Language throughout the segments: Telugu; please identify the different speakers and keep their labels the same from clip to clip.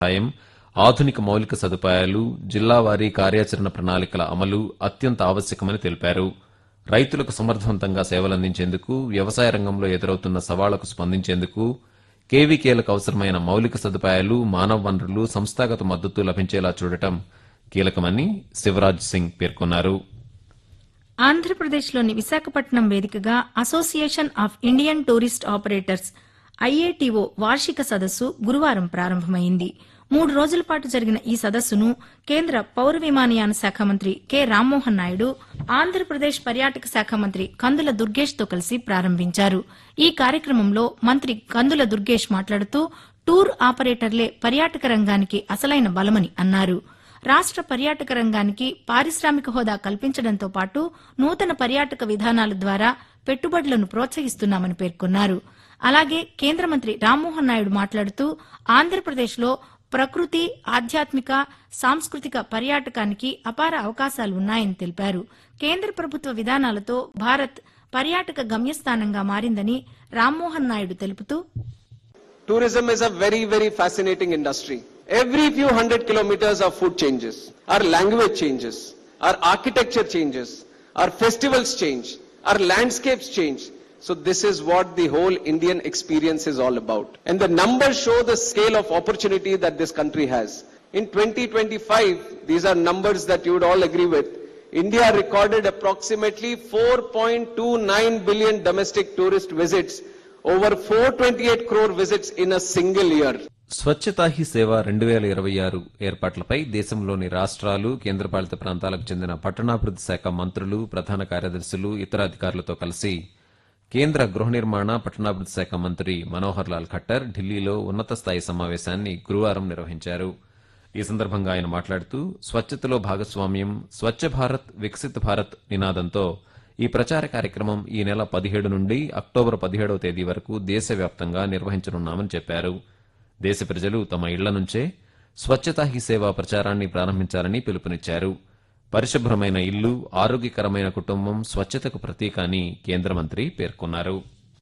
Speaker 1: సహాయం ఆధునిక మౌలిక సదుపాయాలు జిల్లావారీ కార్యాచరణ ప్రణాళికల అమలు అత్యంత ఆవశ్యకమని తెలిపారు రైతులకు సమర్థవంతంగా సేవలందించేందుకు వ్యవసాయ రంగంలో ఎదురవుతున్న సవాళ్లకు స్పందించేందుకు కేవీకేలకు అవసరమైన మౌలిక సదుపాయాలు మానవ వనరులు సంస్థాగత మద్దతు లభించేలా చూడటం కీలకమని శివరాజ్ సింగ్ పేర్కొన్నారు
Speaker 2: ఆంధ్రప్రదేశ్లోని విశాఖపట్నం వేదికగా association of Indian tourist operators IATO వార్షిక సదస్సు గురువారం ప్రారంభమైంది మూడు రోజుల పాటు జరిగిన ఈ సదస్సును కేంద్ర పౌర విమానయాన శాఖ మంత్రి కె రామ్మోహన్ నాయుడు ఆంధ్రప్రదేశ్ పర్యాటక శాఖ మంత్రి కందుల దుర్గేష్ తో కలిసి ప్రారంభించారు ఈ కార్యక్రమంలో మంత్రి కందుల దుర్గేష్ మాట్లాడుతూ టూర్ ఆపరేటర్లే పర్యాటక రంగానికి అసలైన బలమని అన్నారు రాష్ట పర్యాటక రంగానికి పారిశ్రామిక హోదా కల్పించడంతో పాటు నూతన పర్యాటక విధానాల ద్వారా పెట్టుబడులను ప్రోత్సహిస్తున్నామని పేర్కొన్నారు అలాగే కేంద్ర మంత్రి రామ్మోహన్ నాయుడు మాట్లాడుతూ ఆంధ్రప్రదేశ్లో ప్రకృతి ఆధ్యాత్మిక సాంస్కృతిక పర్యాటకానికి అపార అవకాశాలు ఉన్నాయని తెలిపారు కేంద్ర ప్రభుత్వ విధానాలతో భారత్ పర్యాటక గమ్యస్థానంగా మారిందని రామ్మోహన్ నాయుడు తెలుపుతూ
Speaker 3: Tourism is a very, very fascinating industry. Every few hundred kilometers our food changes, our language changes, our architecture changes, our festivals change, our landscapes change. So this is what the whole Indian experience is all about. And the numbers show the scale of opportunity that this country has. In 2025, these are numbers that you would all agree with. India recorded approximately 4.29 billion domestic tourist visits, over 428 crore visits in a single year.
Speaker 1: Swachhata Hi Seva రెండు వేల ఇరవై ఆరు ఏర్పాట్లపై దేశంలోని రాష్ట్రాలు కేంద్రపాలిత ప్రాంతాలకు చెందిన పట్టణాభివృద్ది శాఖ మంత్రులు ప్రధాన కార్యదర్శులు ఇతర అధికారులతో కలిసి కేంద్ర గృహ నిర్మాణ పట్టణాభివృద్ది శాఖ మంత్రి మనోహర్ లాల్ ఖట్టర్ ఢిల్లీలో ఉన్నత స్థాయి సమావేశాన్ని గురువారం నిర్వహించారు ఈ సందర్భంగా ఆయన మాట్లాడుతూ స్వచ్ఛతలో భాగస్వామ్యం స్వచ్ఛ భారత్ వికసిత్ భారత్ నినాదంతో ఈ ప్రచార కార్యక్రమం ఈ నెల పదిహేడు నుండి అక్టోబర్ పదిహేడవ తేదీ వరకు దేశవ్యాప్తంగా నిర్వహించనున్నామని చెప్పారు దేశ ప్రజలు తమ ఇళ్ల నుంచే స్వచ్ఛతా హీ సేవ ప్రచారాన్ని ప్రారంభించాలని పిలుపునిచ్చారు పరిశుభ్రమైన ఇల్లు ఆరోగ్యకరమైన కుటుంబం స్వచ్ఛతకు ప్రతీక అని కేంద్ర మంత్రి పేర్కొన్నారు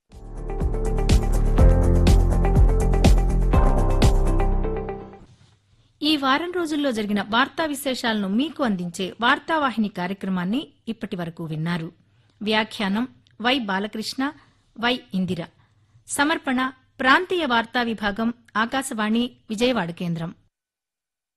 Speaker 2: ఈ వారం రోజుల్లో జరిగిన వార్తా విశేషాలను మీకు అందించే వార్తావాహిని కార్యక్రమాన్ని ఇప్పటి వరకు విన్నారు వ్యాఖ్యానం వై బాలకృష్ణ వై ఇందిర సమర్పణ ప్రాంతీయ వార్తా విభాగం ఆకాశవాణి విజయవాడ కేంద్రం